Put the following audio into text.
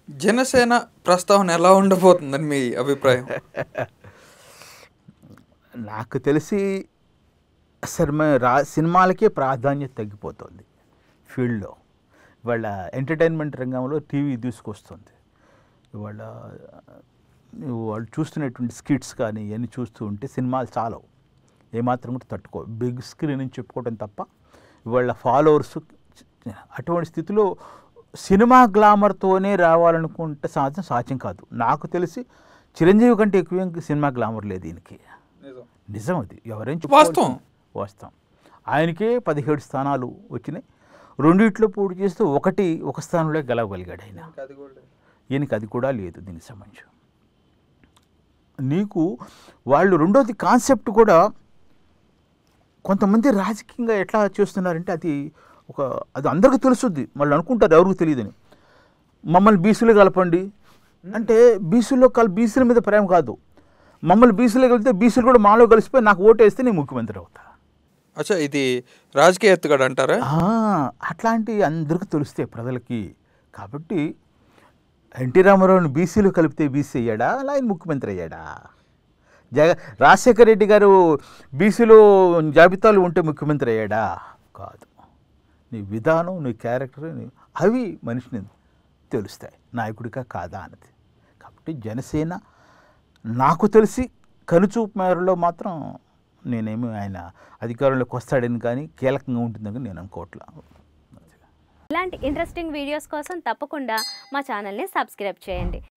జనసేన ప్రస్తావన ఎలా ఉండబోతుందని మీ అభిప్రాయం నాకు తెలిసి సినిమా రా సినిమాలకే ప్రాధాన్యత తగ్గిపోతుంది ఫీల్డ్లో ఇవాళ ఎంటర్టైన్మెంట్ రంగంలో టీవీ తీసుకొస్తుంది ఇవాళ నువ్వు వాళ్ళు చూస్తున్నటువంటి స్కిట్స్ కానీ ఇవన్నీ చూస్తూ ఉంటే సినిమాలు చాలవు ఏమాత్రం కూడా తట్టుకో బిగ్ స్క్రీన్ అని చెప్పుకోవడం తప్ప ఇవాళ ఫాలోవర్స్ అటువంటి స్థితిలో సినిమా గ్లామర్తోనే రావాలనుకుంటే సాధ్యం సాధ్యం కాదు నాకు తెలిసి చిరంజీవి కంటే ఎక్కువ ఏం సినిమా గ్లామర్ లేదు దీనికి నిజం అది ఎవరేం వాస్తవం. వాస్తవం ఆయనకే పదిహేడు స్థానాలు వచ్చినాయి రెండిట్లో పోటీ చేస్తూ ఒకటి ఒక స్థానంలో గెలవగలిగాడు ఆయన ఈయనకి అది కూడా లేదు దీనికి సంబంధించి నీకు వాళ్ళు రెండోది కాన్సెప్ట్ కూడా కొంతమంది రాజకీయంగా ఎట్లా చేస్తున్నారంటే అది ఒక అది అందరికీ తెలుసుద్ది వాళ్ళు అనుకుంటారు ఎవరికి తెలియదని మమ్మల్ని బీసీలో కలపండి అంటే బీసీలో కల్ బీసీల మీద ప్రేమ కాదు మమ్మల్ని బీసీలో కలిపితే బీసీలు కూడా మాలో కలిసిపోయి నాకు ఓటు వేస్తే నేను ముఖ్యమంత్రి అవుతా అచ్చా ఇది రాజకీయ ఎత్తుగడ అంటారా ఆ, అట్లాంటివి అందరికీ తెలుస్తాయి ప్రజలకి కాబట్టి ఎన్టీ రామారావుని బీసీలో కలిపితే బీసీ అయ్యాడా అలా ఆయన ముఖ్యమంత్రి అయ్యాడా జగ రాజశేఖర రెడ్డి గారు బీసీలో జాబితాలు ఉంటే ముఖ్యమంత్రి అయ్యాడా కాదు నీ విధానం నీ క్యారెక్టర్ నీ- అవి మనిషిని తెలుస్తాయి నాయకుడిగా కాదా అన్నది కాబట్టి జనసేన నాకు తెలిసి కనుచూపు మేరలో మాత్రం నేనేమి ఆయన అధికారంలోకి వస్తాడని కానీ కీలకంగా ఉంటుందని కానీ నేను అనుకోవట్లా ఇలాంటి ఇంట్రెస్టింగ్ వీడియోస్ కోసం తప్పకుండా మా ఛానల్ని సబ్స్క్రైబ్ చేయండి